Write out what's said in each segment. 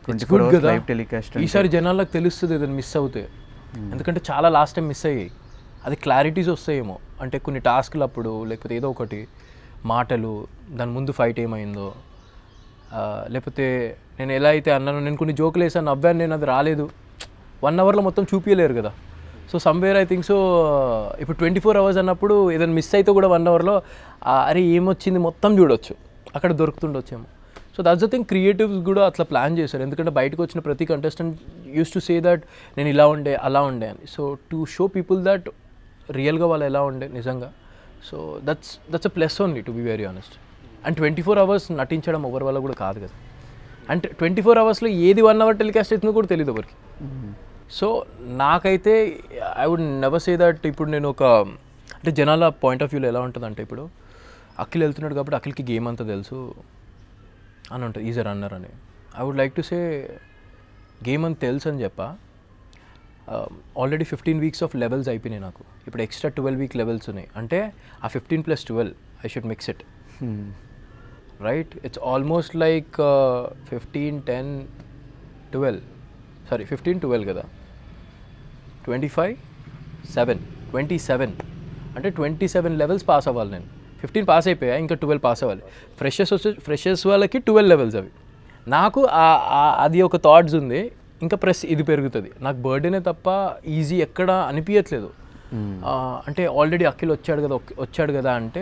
Twenty It's four good hours కదా. Live telecast ఈసారి జనాలకు తెలుస్తుంది ఏదైనా మిస్ అవుతాయి ఎందుకంటే చాలా లాస్ట్ టైం మిస్ అయ్యాయి అది క్లారిటీస్ వస్తాయేమో అంటే కొన్ని టాస్క్లు అప్పుడు లేకపోతే ఏదో ఒకటి మాటలు దాని ముందు ఫైట్ ఏమైందో ఆ, లేకపోతే నేను ఎలా అయితే అన్నాను నేను కొన్ని జోకులు వేసాను నవ్వాను నేను అది రాలేదు వన్ అవర్లో మొత్తం చూపించలేరు కదా so somewhere I think so ఇప్పుడు ట్వంటీ ఫోర్ అవర్స్ అన్నప్పుడు ఏదైనా మిస్ అయితే కూడా వన్ అవర్లో అరే ఏమొచ్చింది మొత్తం చూడొచ్చు అక్కడ దొరుకుతుండొచ్చేమో so that's the thing creatives కూడా అట్లా ప్లాన్ చేశారు ఎందుకంటే బయటకు వచ్చిన ప్రతి contestant used to say that నేను ఇలా ఉండే అలా ఉండే అని so to show people that రియల్గా వాళ్ళు ఎలా ఉండే నిజంగా so that's that's a plus only to be very honest and twenty four hours నటించడం ఎవరి వల్ల కూడా కాదు కదా అంటే ట్వంటీ ఫోర్ అవర్స్లో ఏది వన్ అవర్ టెలికాస్ట్ అవుతుందో కూడా తెలియదు ఎవరికి సో నాకైతే I would never say that ఇప్పుడు నేను ఒక అంటే జనాల పాయింట్ ఆఫ్ వ్యూలో ఎలా ఉంటుందంటే ఇప్పుడు అఖిల్ వెళ్తున్నాడు కాబట్టి అఖిల్కి గేమ్ అంతా తెలుసు అని ఉంటుంది ఈజీ రన్నర్ అని I would like to say game అని తెలుసు అని చెప్ప already fifteen weeks of levels అయిపోయినాయి నాకు ఇప్పుడు ఎక్స్ట్రా ట్వెల్వ్ వీక్ లెవెల్స్ ఉన్నాయి అంటే ఆ fifteen plus twelve I should mix it right it's almost like fifteen ten twelve sorry fifteen twelve కదా twenty five seven twenty seven అంటే twenty seven levels pass అవ్వాలి నేను ఫిఫ్టీన్ పాస్ అయిపోయా ఇంకా twelve pass అవ్వాలి ఫ్రెషర్స్ వచ్చి freshers వాళ్ళకి twelve levels అవి నాకు ఆ- ఆ- అది ఒక థాట్స్ ఉంది ఇంకా ప్రెస్ ఇది పెరుగుతుంది నాకు బర్త్డేనే తప్ప ఈజీ ఎక్కడ అనిపించట్లేదు ఆ, అంటే ఆల్రెడీ అఖిల్ వచ్చాడు కదా ఒక్- వచ్చాడు కదా అంటే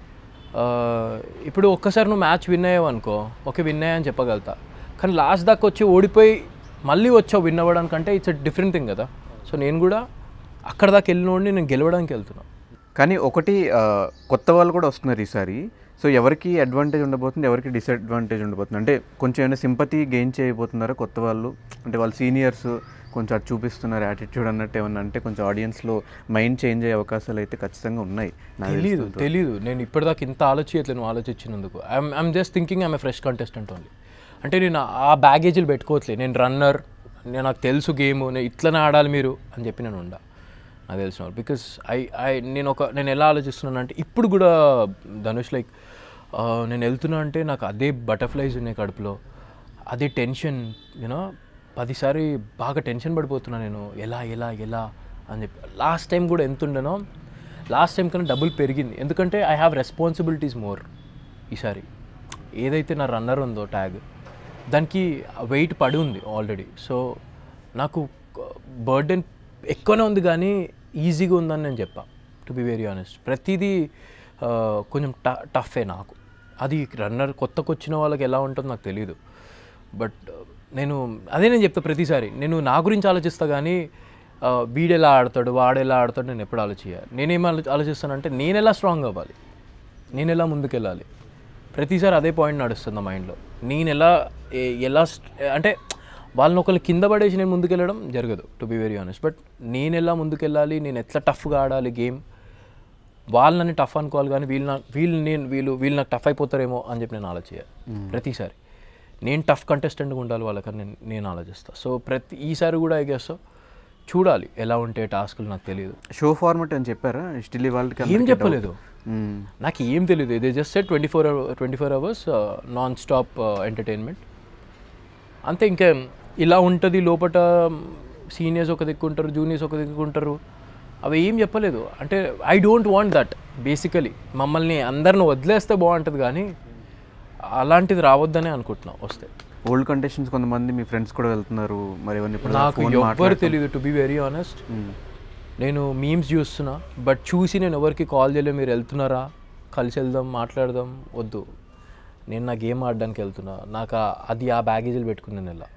ఆ, ఇప్పుడు ఒక్కసారి నువ్వు మ్యాచ్ విన్ అయ్యావు అనుకో ఓకే విన్ అయ్యా అని చెప్పగలుగుతా కానీ లాస్ట్ దాకా వచ్చి ఓడిపోయి మళ్ళీ వచ్చావు విన్ అవ్వడానికంటే ఇట్స్ అ డిఫరెంట్ థింగ్ కదా సో నేను కూడా అక్కడ దాకా వెళ్ళినోడిని నేను గెలవడానికి వెళ్తున్నాను కానీ ఒకటి ఆ, కొత్త వాళ్ళు కూడా వస్తున్నారు ఈసారి సో ఎవరికి అడ్వాంటేజ్ ఉండబోతుంది ఎవరికి డిసడ్వాంటేజ్ ఉండబోతుంది అంటే కొంచెం ఏమైనా సింపతి గెయిన్ చేయబోతున్నారా కొత్త వాళ్ళు అంటే వాళ్ళు సీనియర్స్ కొంచెం అటు చూపిస్తున్నారు యాటిట్యూడ్ అన్నట్టు ఏమన్నా అంటే కొంచెం ఆడియన్స్లో మైండ్ చేంజ్ అయ్యే అవకాశాలు అయితే ఖచ్చితంగా ఉన్నాయి నాకు తెలీదు తెలిసినంత తెలీదు నేను ఇప్పటిదాకా ఇంత ఆలోచించట్లేదు నువ్వు ఆలోచించినందుకు I'm I'm just thinking I'm fresh contestant only అంటే నేను ఆ బ్యాగేజీలు పెట్టుకోవట్లేదు నేను రన్నర్ నేను నాకు తెలుసు గేమ్ నేను ఇట్లనే ఆడాలి మీరు అని చెప్పి నేను ఉండా నాకు తెలిసిన వాళ్ళు బికాస్ ఐ ఐ నేను ఒక నేను ఎలా ఆలోచిస్తున్నాను అంటే ఇప్పుడు కూడా ధనుష్ లైక్ నేను వెళ్తున్నా అంటే నాకు అదే బటర్ఫ్లైస్ ఉన్నాయి కడుపులో అదే టెన్షన్ యూనో పదిసారి బాగా టెన్షన్ పడిపోతున్నా నేను ఎలా ఎలా ఎలా అని చెప్పి లాస్ట్ టైం కూడా ఎంత ఉండనో లాస్ట్ టైం కన్నా డబుల్ పెరిగింది ఎందుకంటే ఐ హ్యావ్ రెస్పాన్సిబిలిటీస్ మోర్ ఈసారి ఏదైతే నా రన్నర్ ఉందో ట్యాగ్ దానికి వెయిట్ పడి ఉంది ఆల్రెడీ సో నాకు బర్డెన్ ఎక్కువనే ఉంది కానీ ఈజీగా ఉందని నేను చెప్పా టు బి వెరీ ఆనెస్ట్ ప్రతిదీ ఆ, కొంచెం ట టఫే నాకు అది రన్నర్ కొత్తకు వచ్చిన వాళ్ళకి ఎలా ఉంటుందో నాకు తెలియదు బట్ నేను అదే నేను చెప్తా ప్రతిసారి నేను నా గురించి ఆలోచిస్తా కానీ ఆ, వీడెలా ఆడతాడు వాడెలా ఆడతాడు నేను ఎప్పుడు ఆలోచించాలి నేనేం ఆలో- ఆలోచిస్తానంటే నేను ఎలా స్ట్రాంగ్ అవ్వాలి నేను ఎలా ముందుకెళ్ళాలి ప్రతిసారి అదే పాయింట్ నడుస్తుంది నా మైండ్లో నేను ఎలా ఏ- ఎలా స్ట్- అంటే వాళ్ళని ఒకళ్ళు కింద పడేసి నేను ముందుకెళ్ళడం జరగదు to be very honest but నేను ఎలా ముందుకెళ్ళాలి నేను ఎట్లా టఫ్గా ఆడాలి గేమ్ వాళ్ళని టఫ్ అనుకోవాలి కానీ వీళ్ళు నా వీళ్ళు నేను వీళ్ళు వీళ్ళు నాకు టఫ్ అయిపోతారేమో అని చెప్పి నేను ఆలోచించాలి ప్రతిసారి నేను టఫ్ కంటెస్టెంట్గా ఉండాలి వాళ్ళకని నేను నేను ఆలోచిస్తాను సో ప్రతి ఈసారి కూడా ఐ గెస్ చూడాలి ఎలా ఉంటే టాస్క్లు నాకు తెలియదు షో ఫార్మట్ అని చెప్పారా స్టిల్ వాళ్ళకి ఏం అందరికీ చెప్పలేదు doubt. మ్మ్. నాకు ఏం తెలియదు ఇది just set twenty four twenty four hours non stop entertainment అంతే ఇంకా ఇలా ఉంటుంది లోపల సీనియర్స్ ఒక దిక్కుంటారు జూనియర్స్ ఒక దిక్కుంటారు అవి ఏం చెప్పలేదు అంటే I don't want that basically మమ్మల్ని అందరిని వదిలేస్తే బాగుంటుంది కానీ అలాంటిది రావద్దనే అనుకుంటున్నా వస్తే ఓల్డ్ కంటెస్టెంట్స్ కొంతమంది మీ ఫ్రెండ్స్ కూడా వెళ్తున్నారు మరి ఎవరిని ఇప్పుడు నాకు phone ఎవ్వరు మాట్లాడతాం. తెలియదు to be very honest hmm. నేను మీమ్స్ చూస్తున్నా బట్ చూసి నేను ఎవరికి కాల్ చేయలేదు మీరు వెళ్తున్నారా కలిసి వెళ్దాం మాట్లాడదాం వద్దు నేను నా గేమ్ ఆడడానికి వెళ్తున్నా నాకు ఆ- అది ఆ బ్యాగేజీలు పెట్టుకుని నేను వెళ్ళా